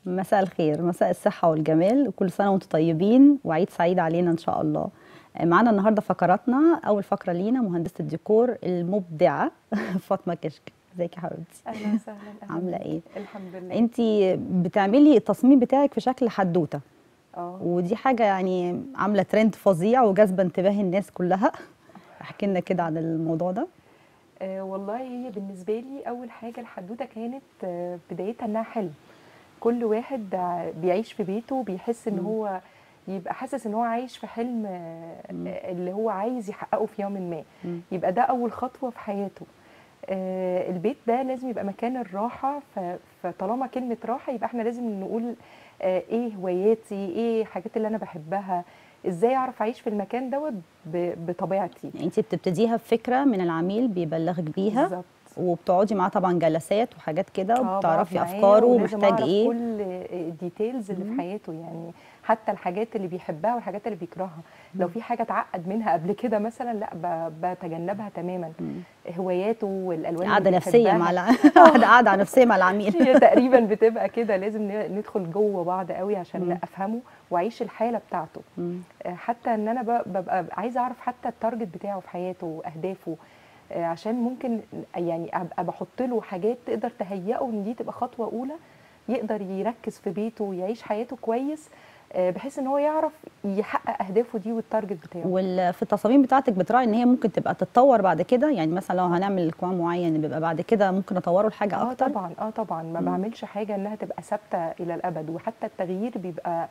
مساء الخير مساء الصحة والجمال وكل سنة وانتم طيبين وعيد سعيد علينا إن شاء الله معانا النهاردة فقراتنا أول فقرة لينا مهندسة الديكور المبدعة فاطمة كشك ازيك يا حبيبتي اهلا وسهلا أهلاً عاملة بيك. ايه؟ الحمد لله انت بتعملي التصميم بتاعك في شكل حدوتة اه ودي حاجة يعني عاملة ترند فظيع وجاذبة انتباه الناس كلها احكي لنا كده عن الموضوع ده آه، والله هي بالنسبه لي اول حاجه الحدوته كانت آه، بدايتها انها حلم كل واحد آه، بيعيش في بيته بيحس ان مم. هو يبقى حاسس ان هو عايش في حلم آه، مم. آه، اللي هو عايز يحققه في يوم ما مم. يبقى ده اول خطوه في حياته آه، البيت ده لازم يبقى مكان الراحه ف- فطالما كلمه راحه يبقى احنا لازم نقول آه، ايه هواياتي ايه الحاجات اللي انا بحبها ازاي اعرف اعيش في المكان دوت ب- بطبيعتي يعني انت بتبتديها بفكرة من العميل بيبلغك بيها بالظبط وبتقعدي معاه طبعا جلسات وحاجات كده آه، وبتعرفي بقعد معاه افكاره ولازم ومحتاج أعرف ايه كل الديتيلز اللي مم. في حياته يعني حتى الحاجات اللي بيحبها والحاجات اللي بيكرهها لو مم. في حاجه اتعقد منها قبل كده مثلا لا ب- بتجنبها تماما مم. هواياته والالوان قاعده اللي نفسيه بيحبها. مع الع... قاعده قاعده نفسيه مع العميل هي تقريبا بتبقى كده لازم ن- ندخل جوه بعض قوي عشان مم. افهمه واعيش الحاله بتاعته مم. آه، حتى ان انا ب- ببقى عايزه اعرف حتى التارجت بتاعه في حياته واهدافه آه، عشان ممكن يعني ابقى بحط له حاجات تقدر تهيئه ان دي تبقى خطوه اولى يقدر يركز في بيته ويعيش حياته كويس آه، بحيث ان هو يعرف يحقق اهدافه دي والتارجت بتاعه وفي التصاميم بتاعتك بتراعي ان هي ممكن تبقى تتطور بعد كده يعني مثلا لو هنعمل كوان معين بيبقى بعد كده ممكن اطوره لحاجه اه اكتر طبعا اه طبعا ما مم. بعملش حاجه انها تبقى ثابته الى الابد وحتى التغيير بيبقى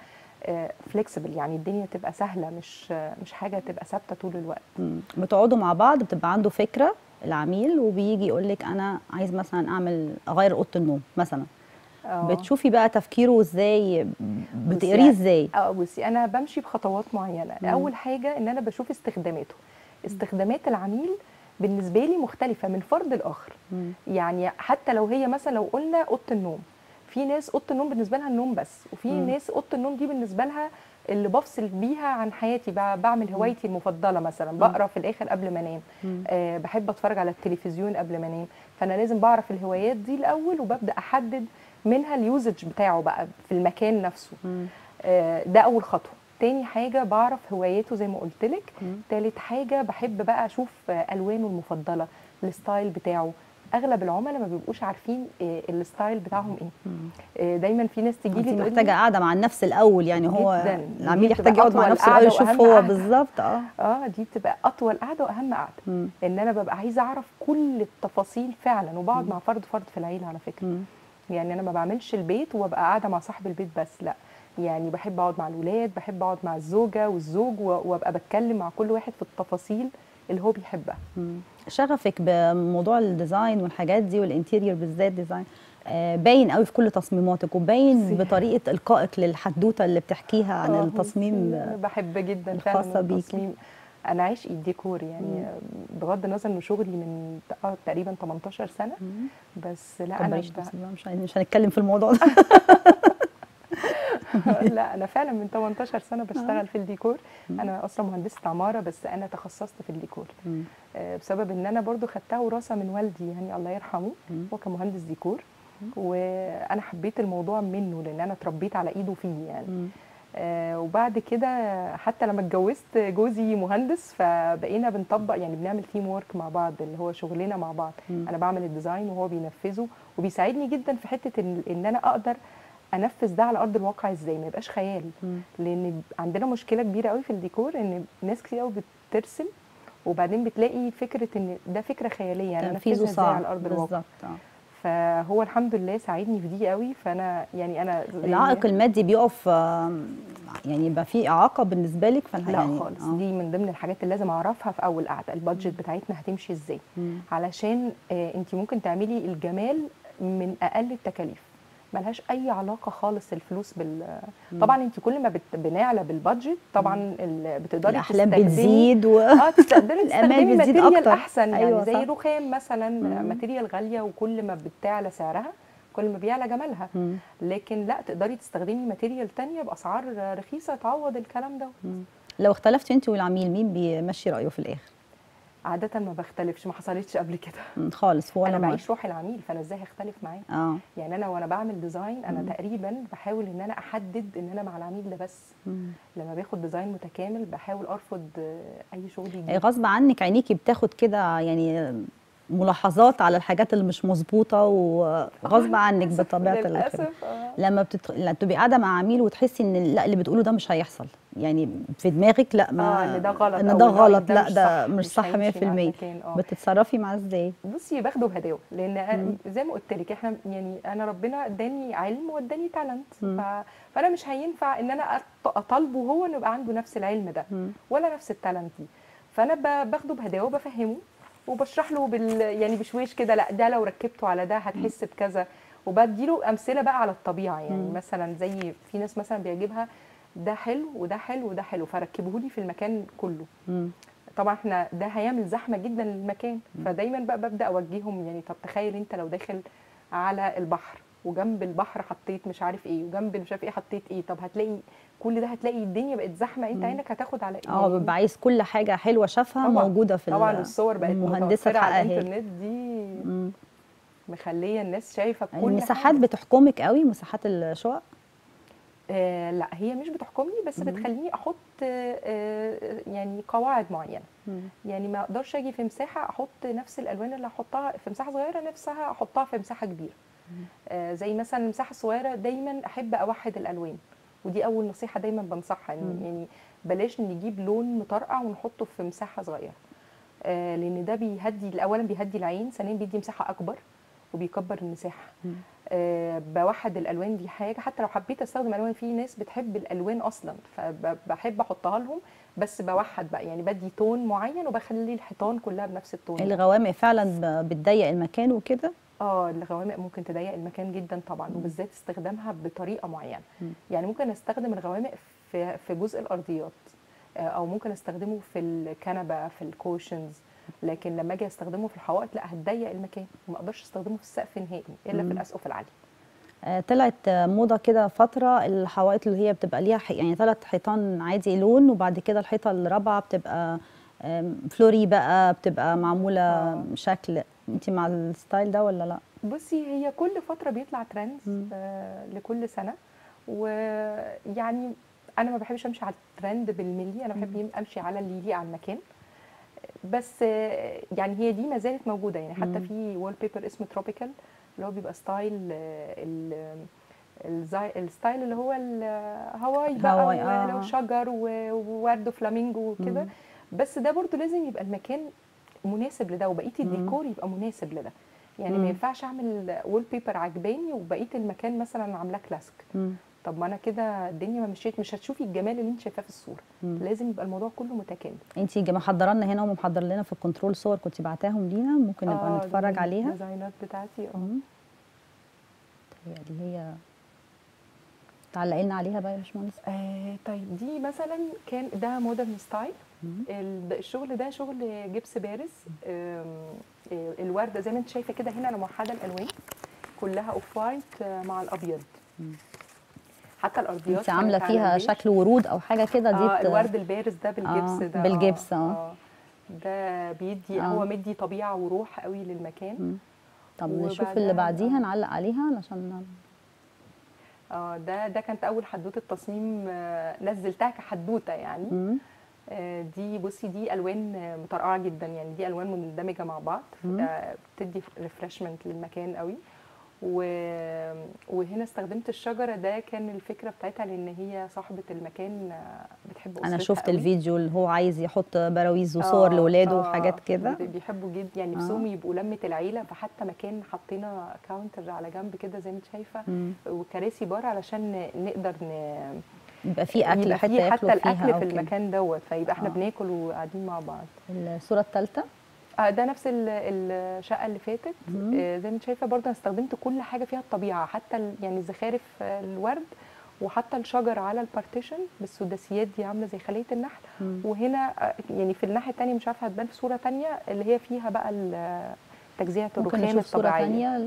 فليكسبل يعني الدنيا تبقى سهله مش آه، مش حاجه تبقى ثابته طول الوقت مم. بتقعدوا مع بعض بتبقى عنده فكره العميل وبيجي يقول لك انا عايز مثلا اعمل اغير اوضه النوم مثلا آه. بتشوفي بقى تفكيره ازاي بتقريه يعني- ازاي اه بصي انا بمشي بخطوات معينه مم. اول حاجه ان انا بشوف استخداماته استخدامات العميل بالنسبه لي مختلفه من فرد لاخر مم. يعني حتى لو هي مثلا لو قلنا اوضه النوم في ناس اوضه النوم بالنسبه لها النوم بس وفي مم. ناس اوضه النوم دي بالنسبه لها اللي بفصل بيها عن حياتي ب- بعمل هوايتي المفضله مثلا بقرا في الاخر قبل ما انام مم. أه بحب اتفرج على التلفزيون قبل ما انام فانا لازم بعرف الهوايات دي الاول وببدا احدد منها اليوزج بتاعه بقى في المكان نفسه مم. آه، ده اول خطوه تاني حاجه بعرف هواياته زي ما قلت لك مم. تالت حاجه بحب بقى اشوف آه، الوانه المفضله الستايل بتاعه اغلب العملاء ما بيبقوش عارفين آه، الستايل بتاعهم ايه مم. آه، دايما في ناس تجي انت لي تقول محتاجه لي قاعده مع النفس الاول يعني هو جداً. العميل دي بتبقى يحتاج يقعد مع أطول نفسه الاول قعدة يشوف وأهم هو قعدة. بالظبط اه اه دي بتبقى اطول قعده واهم قعده مم. ان انا ببقى عايزه اعرف كل التفاصيل فعلا وبقعد مع فرد فرد في العيله على فكره مم. يعني انا ما بعملش البيت وابقى قاعده مع صاحب البيت بس لا يعني بحب اقعد مع الولاد بحب اقعد مع الزوجه والزوج و- وابقى بتكلم مع كل واحد في التفاصيل اللي هو بيحبها مم. شغفك بموضوع الديزاين والحاجات دي والانتيريور بالذات ديزاين آه، باين قوي في كل تصميماتك وباين ميرسي. بطريقه القائك للحدوته اللي بتحكيها عن آه، التصميم أنا بحب جدا الخاصة فعلا بيكي. التصميم انا عايش الديكور يعني بغض النظر ان شغلي من آه، تقريبا 18 سنه مم. بس لا انا كبريش ب... نفسك بقى، مش مش هنتكلم في الموضوع ده لا انا فعلا من 18 سنه بشتغل في الديكور انا اصلا مهندسه عماره بس انا تخصصت في الديكور مم. آه، بسبب ان انا برضو خدتها وراثه من والدي يعني الله يرحمه مم. هو كان مهندس ديكور وانا حبيت الموضوع منه لان انا اتربيت على ايده فيه يعني مم. آه وبعد كده حتى لما اتجوزت جوزي مهندس فبقينا بنطبق يعني بنعمل تيم وورك مع بعض اللي هو شغلنا مع بعض مم. انا بعمل الديزاين وهو بينفذه وبيساعدني جدا في حته ان, إن انا اقدر انفذ ده على ارض الواقع ازاي ما يبقاش خيال مم. لان عندنا مشكله كبيره قوي في الديكور ان ناس كتير قوي بترسم وبعدين بتلاقي فكره ان ده فكره خياليه يعني تنفيذه انفذها ازاي صعب على ارض الواقع بالظبط آه. فهو الحمد لله ساعدني في دي قوي فانا يعني انا زي- العائق المادي بيقف آم، يعني يبقى في اعاقه بالنسبه لك فالح- لا يعني خالص آه. دي من ضمن الحاجات اللي لازم اعرفها في اول قعده البادجت بتاعتنا هتمشي ازاي مم. علشان آه انت ممكن تعملي الجمال من اقل التكاليف ملهاش اي علاقه خالص الفلوس بال طبعا انت كل ما بت... بنعلى بالبادجت طبعا ال... بتقدري الاحلام تستخدمي- بتزيد و... اه تقدري الآمال تستخدمي بتزيد ماتيريال أكتر. احسن أيوة يعني زي صح. الرخام مثلا مم. ماتيريال غاليه وكل ما بتعلى سعرها كل ما بيعلى جمالها مم. لكن لا تقدري تستخدمي ماتيريال تانية باسعار رخيصه تعوض الكلام ده مم. لو اختلفتي انت والعميل مين بيمشي رايه في الاخر عاده ما بختلفش ما حصلتش قبل كده مم، خالص في ولا انا مرة بعيش روح العميل فانا ازاي هختلف معاه اه يعني انا وانا بعمل ديزاين انا مم. تقريبا بحاول ان انا احدد ان انا مع العميل ده بس مم. لما باخد ديزاين متكامل بحاول ارفض آه، اي شغل يعني جديد غصب عنك عينيكي بتاخد كده يعني ملاحظات على الحاجات اللي مش مظبوطه وغصب عنك للأسف- بطبيعه الخير للاسف آه. لما بتت... لما بتبقي قاعده مع عميل وتحسي ان لا اللي بتقوله ده مش هيحصل يعني في دماغك لا ما اه ان ده غلط ان أو ده الرأي غلط لا ده مش صح 100% هيمشي مع المكان، اه بتتصرفي معاه ازاي بصي باخده بهداوه لان مم. أنا- زي ما قلت لك احنا يعني انا ربنا اداني علم واداني تالنت مم. ف... فانا مش هينفع ان انا أط- اطالبه هو انه يبقى عنده نفس العلم ده مم. ولا نفس التالنت دي فانا ب- باخده بهداوه وبفهمه وبشرح له بال يعني بشويش كده لا ده لو ركبته على ده هتحس بكذا وبديله امثله بقى على الطبيعه يعني مم. مثلا زي في ناس مثلا بيعجبها ده حلو وده حلو وده حلو فركبه لي في المكان كله مم. طبعا احنا ده هيعمل زحمه جدا للمكان مم. فدايما بقى ببدا اوجههم يعني طب تخيل انت لو داخل على البحر وجنب البحر حطيت مش عارف ايه وجنب مش عارف ايه حطيت ايه طب هتلاقي كل ده هتلاقي الدنيا بقت زحمه انت مم. عينك هتاخد على ايه اه ببقى عايز كل حاجه حلوه شافها طبعاً. موجوده في ال- طبعا الصور بقت المهندسه متوفره على تحققها لي. الانترنت دي مم. مخليه الناس شايفه كل المساحات حاجة. بتحكمك قوي مساحات الشقق آه لا هي مش بتحكمني بس مم. بتخليني احط آه آه يعني قواعد معينه مم. يعني ما اقدرش اجي في مساحه احط نفس الالوان اللي هحطها في مساحه صغيره نفسها احطها في مساحه كبيره مم. آه زي مثلا المساحه الصغيره دايما احب اوحد الالوان ودي اول نصيحه دايما بنصحها مم. يعني, يعني بلاش نجيب لون مطرقع ونحطه في مساحه صغيره آه لان ده بيهدي اولا بيهدي العين ثانيا بيدي مساحه اكبر وبيكبر المساحه مم. آه بوحد الالوان دي حاجه حتى لو حبيت استخدم الوان في ناس بتحب الالوان اصلا فبحب احطها لهم بس بوحد بقى يعني بدي تون معين وبخلي الحيطان كلها بنفس التون ده. الغوامق فعلا ب- بتضيق المكان وكده اه الغوامق ممكن تضيق المكان جدا طبعا مم. وبالذات استخدامها بطريقه معينه مم. يعني ممكن استخدم الغوامق في في جزء الارضيات آه، او ممكن استخدمه في الكنبه في الكوشنز لكن لما اجي استخدمه في الحوائط لا هتضيق المكان وما اقدرش استخدمه في السقف نهائي الا مم. في الاسقف العاليه آه، طلعت آه، موضه كده فتره الحوائط اللي هي بتبقى ليها ح- يعني ثلاث حيطان عادي لون وبعد كده الحيطه الرابعه بتبقى آم، فلوري بقى بتبقى معموله آه. شكل انت مع الستايل ده ولا لا بصي هي كل فتره بيطلع ترند مم. آه لكل سنه ويعني انا ما بحبش امشي على الترند بالملي انا بحب امشي على اللي يليق على المكان بس آه، يعني هي دي ما زالت موجوده يعني حتى مم. في وول بيبر اسمه تروبيكال اللي هو بيبقى ستايل آه، ال الزي- الستايل اللي هو الهواي بقى هواي، آه. ولو شجر و- وورد وفلامينجو وكده مم. بس ده برضو لازم يبقى المكان مناسب لده وبقيه مم. الديكور يبقى مناسب لده يعني مم. ما ينفعش اعمل وول بيبر عجباني وبقيه المكان مثلا عاملاه كلاسيك مم. طب ما انا كده الدنيا ما مشيت مش هتشوفي الجمال اللي انت شايفاه في الصوره مم. لازم يبقى الموضوع كله متكامل انت محضره لنا هنا ومحضر لنا في الكنترول صور كنت بعتاهم لينا ممكن نبقى آه، نتفرج دي عليها الديزاينات بتاعتي اه مم. طيب اللي هي تعلقي لنا عليها بقى يا باشمهندس آه طيب دي مثلا كان ده مودرن ستايل مم. ال- الشغل ده شغل جبس بارز آم، آه، الورده زي ما انت شايفه كده هنا انا موحده الالوان كلها اوف وايت آه، مع الابيض مم. حتى الارضيات انت عامله كانت على فيها البيج. شكل ورود او حاجه كده دي اه ت- الورد البارز ده بالجبس آه، ده بالجبس، آه. ده بيدي آه. هو مدي طبيعه وروح قوي للمكان مم. طب نشوف وبعدها اللي بعديها بقى- نعلق عليها علشان اه ده ده كانت اول حدوته تصميم آه، نزلتها كحدوته يعني مم. آه، دي بصي دي الوان آه، مطرقعه جدا يعني دي الوان مندمجه مع بعض مم. آه، بتدي ريفرشمنت للمكان قوي و... وهنا استخدمت الشجره ده كان الفكره بتاعتها لان هي صاحبه المكان آه، بتحب انا أسرتها شفت قوي. الفيديو اللي هو عايز يحط براويز وصور آه، لاولاده آه، وحاجات كده بي- بيحبوا جدا يعني آه. نفسهم يبقوا لمه العيله فحتى مكان حطينا كاونتر على جنب كده زي ما انت شايفه مم. وكراسي بار علشان نقدر ن... يبقى في اكل يبقى حته في حتى ياكلوا فيها الاكل أو في كده. المكان دوت فيبقى احنا آه. بناكل وقاعدين مع بعض الصوره الثالثه آه ده نفس ال- الشقه اللي فاتت مم. آه زي ما انت شايفه برضه انا استخدمت كل حاجه فيها الطبيعه حتى ال- يعني الزخارف آه، الورد وحتى الشجر على البارتيشن بالسداسيات دي عامله زي خليه النحل مم. وهنا آه، يعني في الناحيه الثانيه مش عارفه هتبان في صوره ثانيه اللي هي فيها بقى ال- تجزئه ممكن الرخام نشوف صوره الطبيعيه ثانيه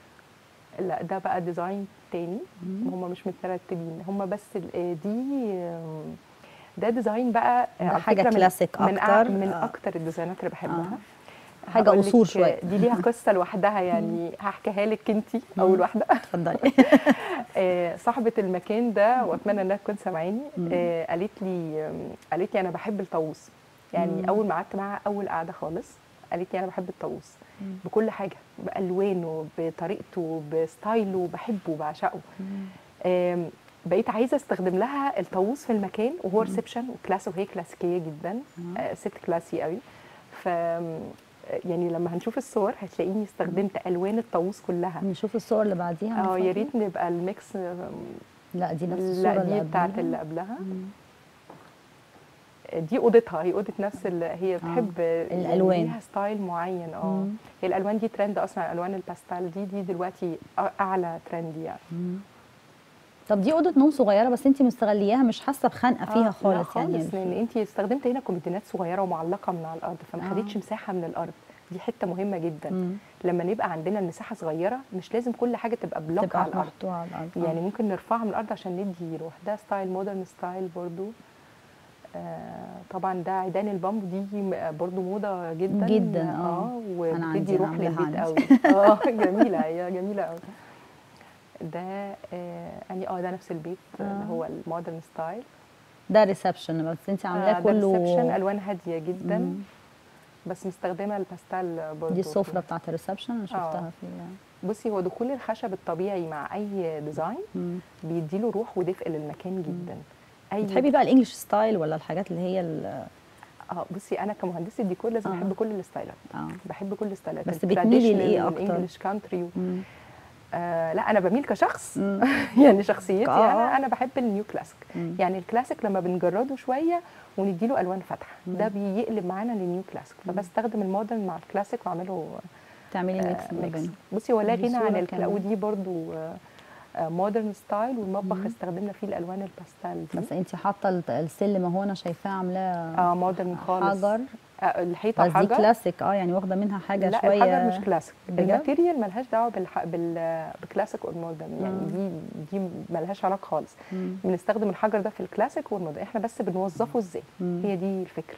لا ده بقى ديزاين تاني مم. هم مش مترتبين هم بس ال- آه، دي آم، ده ديزاين بقى ده على حاجة فكرة من- كلاسيك من أع- أكتر. من آه. اكتر الديزاينات اللي بحبها حاجة هقول أصول لك شوية. دي ليها قصه لوحدها يعني هحكيها لك انت اول واحده اتفضلي آه، صاحبه المكان ده واتمنى انها تكون سامعاني مم. آه، قالت لي آم، قالت لي انا بحب الطاووس يعني مم. اول ما قعدت معاها اول قعده خالص قالت لي انا بحب الطاووس بكل حاجه بالوانه بطريقته بستايله بحبه بعشقه آم، بقيت عايزه استخدم لها الطاووس في المكان وهو ريسبشن وكلاس وهي كلاسيكيه جدا آه، ست كلاسي قوي ف يعني لما هنشوف الصور هتلاقيني استخدمت الوان الطاووس كلها نشوف الصور اللي بعديها من اه يا فضلك. ريت نبقى الميكس آم، لا دي نفس الصورة لا اللي دي بتاعت قبليها. اللي قبلها مم. دي اوضتها هي اوضه نفس اللي هي بتحب يعني الألوان. ليها ستايل معين اه مم. هي الالوان دي ترند اصلا الوان الباستال دي دي دلوقتي أ- اعلى ترند يعني مم. طب دي اوضه نوم صغيره بس انت مستغلياها مش حاسه بخنقه فيها آه، لا خالص يعني خالص لان انت استخدمت هنا كوميدينات صغيره ومعلقه من على الارض فما آه. خدتش مساحه من الارض دي حته مهمه جدا مم. لما نبقى عندنا المساحه صغيره مش لازم كل حاجه تبقى بلوك تبقى على الارض محطوطه على الارض آه. يعني ممكن نرفعها من الارض عشان ندي روح ده ستايل مودرن ستايل برضو آه طبعا ده عيدان البامبو دي م- برضو موضه جدا جدا، آه. اه أنا عندي، وبتدي أنا روح عاملاها للبيت عندي. قوي اه جميله هي جميله قوي ده آه يعني اه ده نفس البيت آه. اللي هو المودرن ستايل ده ريسبشن بس انت عاملاه آه ده كله ريسبشن الوان هاديه جدا مم. بس مستخدمه الباستال برضو دي السفره فيها. بتاعت الريسبشن انا شفتها في ال- بصي هو دخول الخشب الطبيعي مع اي ديزاين مم. بيديله روح ودفء للمكان جدا اي بتحبي بقى الانجليش ستايل ولا الحاجات اللي هي ال- اه بصي انا كمهندسه ديكور لازم آه. احب كل الستايلات اه بحب كل الستايلات بس بتميلي لإيه أكتر؟ الانجليش كانتري مم. آه لا انا بميل كشخص مم. يعني شخصيتي آه. انا انا بحب النيو كلاسيك مم. يعني الكلاسيك لما بنجرده شويه ونديله الوان فاتحه ده بيقلب معانا للنيو كلاسيك فبستخدم المودرن مع الكلاسيك واعمله تعملي ميكس آه ما ميكس بينهم بصي هو لا دي غنى عن صورة الكلا كمان. ودي برضو مودرن ستايل والمطبخ مم. استخدمنا فيه الالوان الباستال دي بس انت حاطه الت- السلم اهو انا شايفاه عاملاه اه مودرن خالص حجر آه الحيطه بس دي حجر كلاسيك اه يعني واخده منها حاجه لا شويه الحجر مش كلاسيك بجد؟ الماتيريال ملهاش دعوه بالح... بال... بكلاسيك اور مودرن يعني مم. دي دي ملهاش علاقه خالص مم. بنستخدم الحجر ده في الكلاسيك والمودرن احنا بس بنوظفه ازاي مم. هي دي الفكره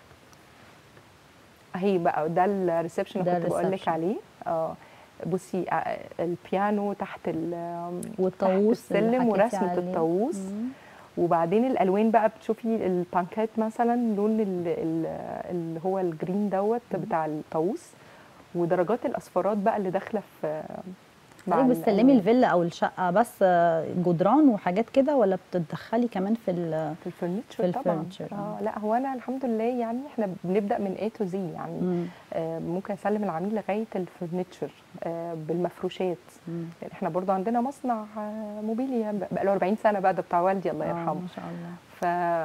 اهي بقى ده الريسبشن ده اللي كنت بقول لك الreception. عليه اه بصي آه، البيانو تحت ال والطاووس تحت اللي السلم حكيتي ورسمه عليه. الطاووس مم. وبعدين الالوان بقى بتشوفي البانكات مثلا لون ال- ال- اللي هو الجرين دوت بتاع الطاووس ودرجات الاصفرات بقى اللي داخله في مع حضرتك بتسلمي الألوان. الفيلا او الشقه بس آه، جدران وحاجات كده ولا بتتدخلي كمان في ال في الفرنتشر في طبعا الفرنتشر، اه لا هو انا الحمد لله يعني احنا بنبدا من A تو Z يعني مم. آه ممكن اسلم العميل لغايه الفرنتشر آه بالمفروشات مم. يعني احنا برضو عندنا مصنع آه موبيليا بقى له 40 سنه بقى ده بتاع والدي الله آه، يرحمه ما شاء الله ف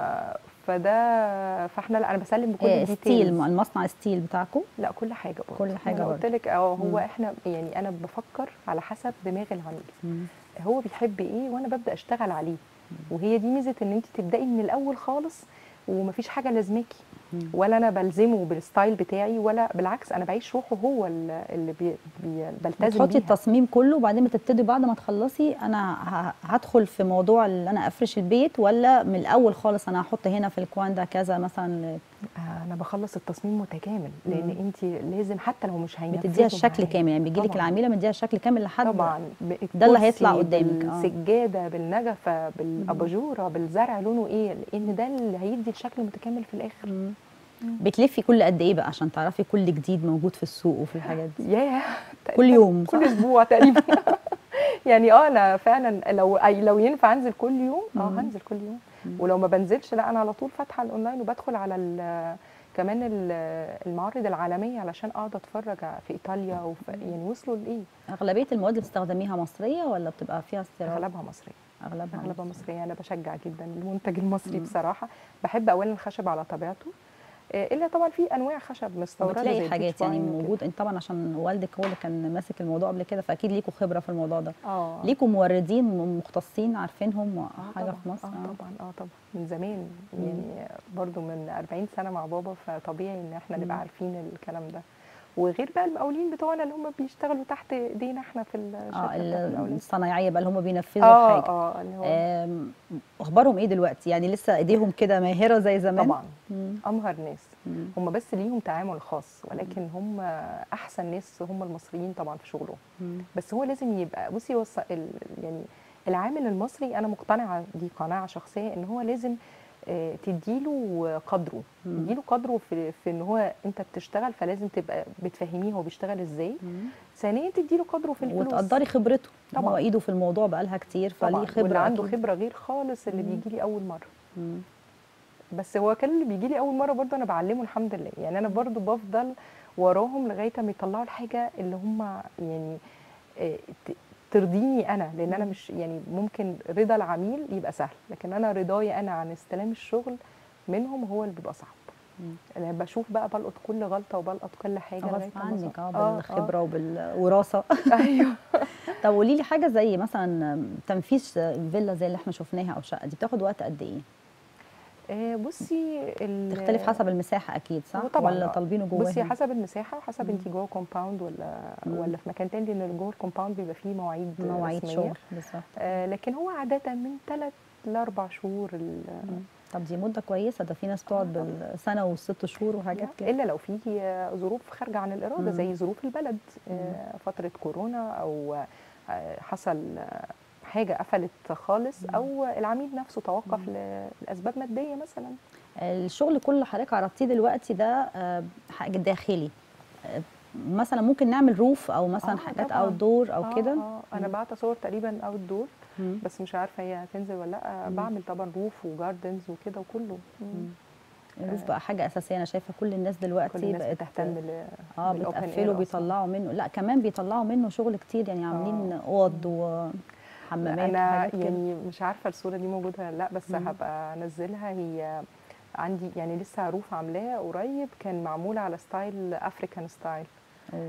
فده فاحنا لا انا بسلم بكل إيه ستيل الديتيلز المصنع ستيل بتاعكم لا كل حاجه برضه كل حاجة انا قلت برضه. لك اه هو مم. احنا يعني انا بفكر على حسب دماغ العميل مم. هو بيحب ايه وانا ببدا اشتغل عليه وهي دي ميزه ان انت تبداي من الاول خالص ومفيش حاجه لازماكي مم. ولا انا بلزمه بالستايل بتاعي ولا بالعكس انا بعيش روحه هو ال- اللي بي بي بلتزم بتحطي بيها التصميم كله وبعدين بتبتدي بعد ما تخلصي انا ه- هدخل في موضوع اللي انا افرش البيت ولا من الاول خالص انا هحط هنا في الكوان ده كذا مثلا آه، انا بخلص التصميم متكامل لان مم. انت لازم حتى لو مش هينفذوا بتديها الشكل معايا. كامل يعني بيجي لك طبعاً. العميله مديها الشكل كامل لحد طبعا ده اللي هيطلع بالكرسي، قدامك، آه. بالسجاده بالنجفه بالاباجوره بالزرع لونه ايه لان ده اللي هيدي الشكل المتكامل في الاخر مم. بتلفي كل قد ايه بقى عشان تعرفي كل جديد موجود في السوق وفي الحاجات دي ياه كل يوم كل صح؟ اسبوع تقريبا يعني اه انا فعلا لو أي لو ينفع انزل كل يوم اه مم. هنزل كل يوم مم. ولو ما بنزلش لا انا على طول فاتحه الاونلاين وبدخل على ال- كمان ال- المعارض العالميه علشان اقعد اتفرج في ايطاليا وفي يعني وصلوا لايه اغلبيه المواد اللي بتستخدميها مصريه ولا بتبقى فيها استيراد اغلبها مصريه اغلبها اغلبها مصرية. مصريه انا بشجع جدا المنتج المصري مم. بصراحه بحب اولا الخشب على طبيعته آه، الا طبعا في انواع خشب مستورده زي وبتلاقي حاجات البيتش يعني باين وكده. موجود انت طبعا عشان والدك هو اللي كان ماسك الموضوع قبل كده فاكيد ليكوا خبره في الموضوع ده اه ليكوا موردين مختصين عارفينهم آه حاجه طبعاً، في مصر اه آه. طبعا اه طبعا من زمان مم. يعني برضو من 40 سنه مع بابا فطبيعي ان احنا مم. نبقى عارفين الكلام ده وغير بقى المقاولين بتوعنا اللي هم بيشتغلوا تحت ايدينا احنا في اه الشركه بتاعت المقاولين الصنايعيه بقى اللي هم بينفذوا اه الحاجه اه اللي هو آم، اخبارهم ايه دلوقتي يعني لسه ايديهم كده ماهره زي زمان طبعا مم. امهر ناس مم. هم بس ليهم تعامل خاص ولكن هم احسن ناس هم المصريين طبعا في شغلهم مم. بس هو لازم يبقى بصي وص... ال... يعني العامل المصري انا مقتنعه دي قناعه شخصيه ان هو لازم آه، تديله قدره مم. تديله قدره في, في ان هو انت بتشتغل فلازم تبقى بتفهميه هو بيشتغل ازاي مم. ثانيا تديله قدره في الفلوس وتقدري خبرته طبعاً. هو ايده في الموضوع بقالها كتير فليه طبعا خبره واللي عنده أكيد. خبره غير خالص اللي مم. بيجي لي اول مره مم. بس هو كان اللي بيجي لي اول مره برضه انا بعلمه الحمد لله يعني انا برضه بفضل وراهم لغايه ما يطلعوا الحاجه اللي هم يعني آه، ت- ترضيني انا لان انا مش يعني ممكن رضا العميل يبقى سهل لكن انا رضاي انا عن استلام الشغل منهم هو اللي بيبقى صعب مم. انا بشوف بقى بلقط كل غلطه وبلقط كل حاجه غصب لغاية ما عنك أوصل. اه بالخبره وبالوراثه ايوه طب قولي لي حاجه زي مثلا تنفيذ فيلا زي اللي احنا شفناها او شقه دي بتاخد وقت قد ايه؟ آه، بصي ال- تختلف حسب المساحه اكيد صح؟ هو طبعاً ولا آه. طالبينه جواها؟ بصي حسب المساحه وحسب مم. انت جوه كومباوند ولا مم. ولا في مكان تاني لان اللي جوه الكومباوند بيبقى فيه مواعيد مواعيد رسمية. شغل بالظبط آه لكن هو عاده من ثلاث لاربع شهور ال- مم. طب دي مده كويسه ده في ناس بتقعد طبعاً. بالسنه والست شهور وحاجات كده الا لو في آه، ظروف خارجه عن الاراده مم. زي ظروف البلد آه فتره كورونا او آه حصل آه، حاجه قفلت خالص مم. او العميل نفسه توقف ل- لاسباب ماديه مثلا الشغل كله اللي حضرتك عرضتيه دلوقتي ده آه، حاجه داخلي آه، مثلا ممكن نعمل روف او مثلا آه، حاجات طبعاً. اوت دور او آه، كده آه انا مم. بعت صور تقريبا اوت دور مم. بس مش عارفه هي هتنزل ولا لا مم. بعمل طبعا روف وجاردنز وكده وكله مم. مم. الروف بقى حاجه اساسيه انا شايفه كل الناس دلوقتي كل الناس بقت بتهتم ل- اه بالopen air بتقفلوا أصلاً. بيطلعوا منه لا كمان بيطلعوا منه شغل كتير يعني عاملين اوض وحمامات انا وحاجات كده يعني مش عارفه الصوره دي موجوده ولا لا بس مم. هبقى انزلها هي عندي يعني لسه روف عاملاه قريب كان معموله على ستايل افريكان ستايل أوه.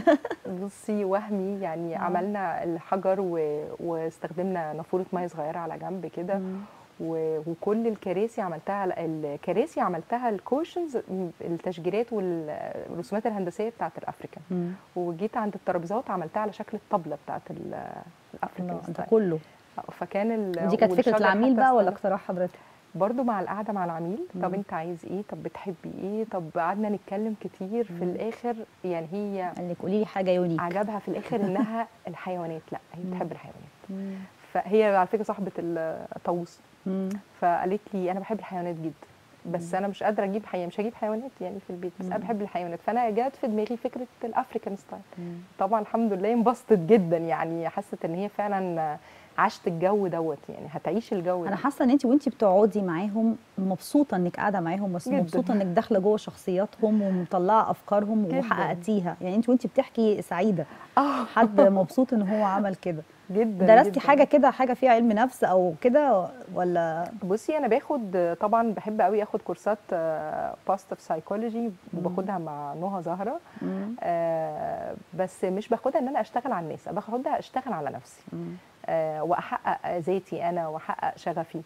بصي وهمي يعني آه. عملنا الحجر و... واستخدمنا نافوره ميه صغيره على جنب كده مم. و... وكل الكراسي عملتها على الكراسي عملتها الكوشنز التشجيرات والرسومات الهندسيه بتاعت الافريكان مم. وجيت عند الترابيزات عملتها على شكل الطبله بتاعت ال- الافريكان الله، ده ستايل كله فكان ال... ودي كانت فكره والشجر العميل حتى بقى ولا استخدم- اقتراح حضرتك برضو مع القعده مع العميل طب مم. انت عايز ايه طب بتحبي ايه طب قعدنا نتكلم كتير في مم. الاخر يعني هي قال لك قولي لي حاجه يونيك عجبها في الاخر انها الحيوانات لا هي مم. بتحب الحيوانات مم. فهي على فكره صاحبه الطاووس مم. فقالت لي انا بحب الحيوانات جدا بس مم. انا مش قادره اجيب حيوان مش هجيب حيوانات يعني في البيت بس انا مم. بحب الحيوانات فانا جات في دماغي فكره الافريكان ستايل مم. طبعا الحمد لله انبسطت جدا يعني حست ان هي فعلا عاشت الجو دوت يعني هتعيش الجو انا ده حاسه ان انت وانت بتقعدي معاهم مبسوطه انك قاعده معاهم بس جداً. مبسوطه انك داخله جوه شخصياتهم ومطلعه افكارهم جداً. وحققتيها يعني انت وانت بتحكي سعيده اه حد مبسوط ان هو عمل كده جدا درستي جداً. حاجه كده حاجه فيها علم نفس او كده ولا بصي انا باخد طبعا بحب قوي اخد كورسات بوزيتيف سايكولوجي وباخدها مع نهى زهره مم. آه، بس مش باخدها ان انا اشتغل على الناس باخدها اشتغل على نفسي مم. آه، واحقق ذاتي انا واحقق شغفي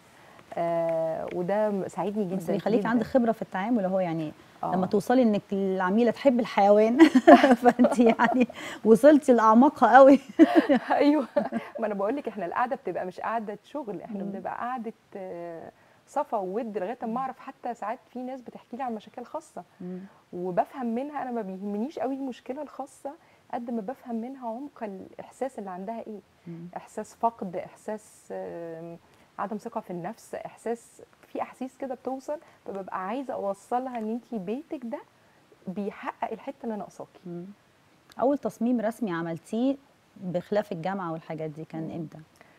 آه، وده ساعدني جدا بس بيخليكي جداً. عندك خبره في التعامل اهو يعني آه. لما توصلي انك العميله تحب الحيوان فانت يعني وصلتي لاعماقها قوي ايوه ما انا بقول لك احنا القعده بتبقى مش قعده شغل احنا مم. بنبقى قعده آه، صفا وود لغايه اما اعرف حتى ساعات في ناس بتحكي لي عن مشاكل خاصه وبفهم منها انا ما بيهمنيش قوي المشكله الخاصه قد ما بفهم منها عمق الاحساس اللي عندها ايه مم. احساس فقد احساس آم، عدم ثقه في النفس احساس في احاسيس كده بتوصل فببقى عايزه اوصلها ان انت بيتك ده بيحقق الحته اللي ناقصاكي مم. اول تصميم رسمي عملتيه بخلاف الجامعه والحاجات دي كان مم. امتى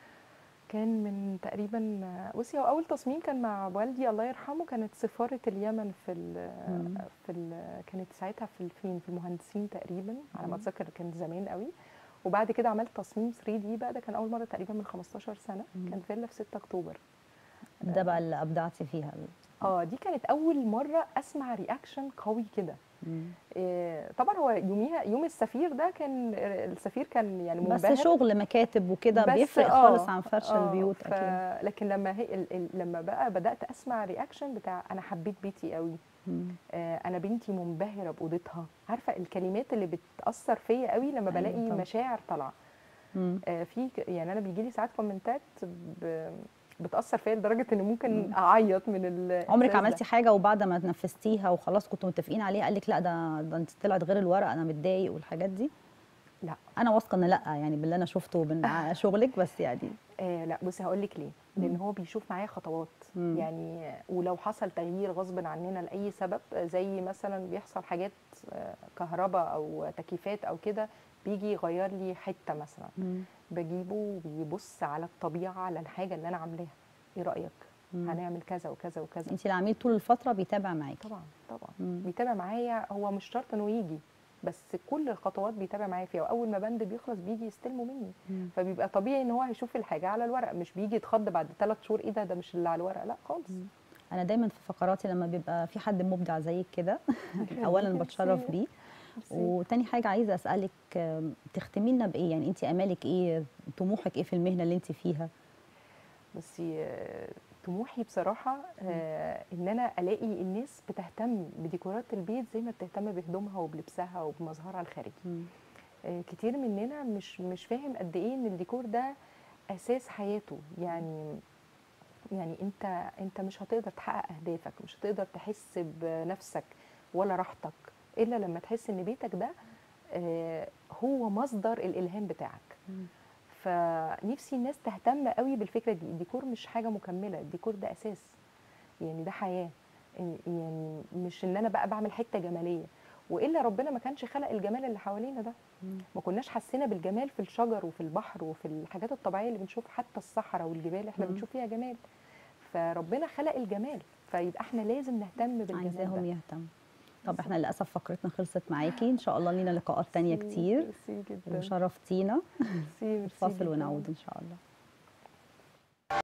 كان من تقريبا بصي هو اول تصميم كان مع والدي الله يرحمه كانت سفاره اليمن في ال مم. في ال كانت ساعتها في فين في المهندسين تقريبا على ما مم. اتذكر كان زمان قوي وبعد كده عملت تصميم 3 دي بقى ده كان اول مره تقريبا من 15 سنه مم. كان فيلا في 6 اكتوبر ده بقى اللي ابدعتي فيها اه دي كانت اول مره اسمع رياكشن قوي كده مم. إيه، طبعا هو يوميها يوم السفير ده كان السفير كان يعني منبهر بس شغل مكاتب وكده بس بيفرق آه، خالص عن فرش آه، البيوت ف... اكيد لكن لما هي ال... ال... لما بقى بدات اسمع رياكشن بتاع انا حبيت بيتي قوي مم. آه، انا بنتي منبهره باوضتها عارفه الكلمات اللي بتاثر فيا قوي لما أيوة بلاقي طبعا. مشاعر طالعه مم. آه، في ك- يعني انا بيجي لي ساعات كومنتات ب... بتاثر فيا لدرجه ان ممكن مم. اعيط من ال عمرك عملتي حاجه وبعد ما نفذتيها وخلاص كنتوا متفقين عليها قال لك لا ده ده انت طلعت غير الورق انا متضايق والحاجات دي لا انا واثقه ان لا يعني باللي انا شفته من ع- شغلك بس يعني آه لا بصي هقول لك ليه لان مم. هو بيشوف معايا خطوات مم. يعني آه، ولو حصل تغيير غصب عننا لاي سبب آه، زي مثلا بيحصل حاجات آه، كهرباء او تكييفات او كده بيجي يغير لي حته مثلا مم. بجيبه وبيبص على الطبيعه على الحاجه اللي انا عاملاها ايه رايك مم. هنعمل كذا وكذا وكذا انت العميل طول الفتره بيتابع معاكي طبعا طبعا مم. بيتابع معايا هو مش شرط انه يجي بس كل الخطوات بيتابع معايا فيها واول ما بند بيخلص بيجي يستلمه مني مم. فبيبقى طبيعي ان هو هيشوف الحاجه على الورق مش بيجي يتخض بعد ثلاث شهور ايه ده ده مش اللي على الورق لا خالص مم. انا دايما في فقراتي لما بيبقى في حد مبدع زيك كده اولا بتشرف ميرسي. بيه ميرسي. وتاني حاجه عايزه اسالك آم، تختمي لنا بايه يعني انت امالك ايه طموحك ايه في المهنه اللي انت فيها بصي آه، طموحي بصراحه آه، ان انا الاقي الناس بتهتم بديكورات البيت زي ما بتهتم بهدومها وبلبسها وبمظهرها الخارجي مم. آه، كتير مننا مش مش فاهم قد ايه ان الديكور ده اساس حياته يعني يعني انت انت مش هتقدر تحقق اهدافك مش هتقدر تحس بنفسك ولا راحتك الا لما تحس ان بيتك ده آه، هو مصدر الالهام بتاعك مم. فنفسي الناس تهتم قوي بالفكره دي الديكور مش حاجه مكمله الديكور ده اساس يعني ده حياه إن- يعني مش ان انا بقى بعمل حته جماليه والا ربنا ما كانش خلق الجمال اللي حوالينا ده مم. ما كناش حسينا بالجمال في الشجر وفي البحر وفي الحاجات الطبيعيه اللي بنشوف حتى الصحراء والجبال احنا مم. بنشوف فيها جمال فربنا خلق الجمال فيبقى احنا لازم نهتم بالجمال عايزاهم ده يهتموا طب احنا للاسف فقرتنا خلصت معاكي ان شاء الله لينا لقاءات تانية ميرسي- كتير ميرسي جدا وشرفتينا ميرسي- ميرسي فاصل جداً. ونعود ان شاء الله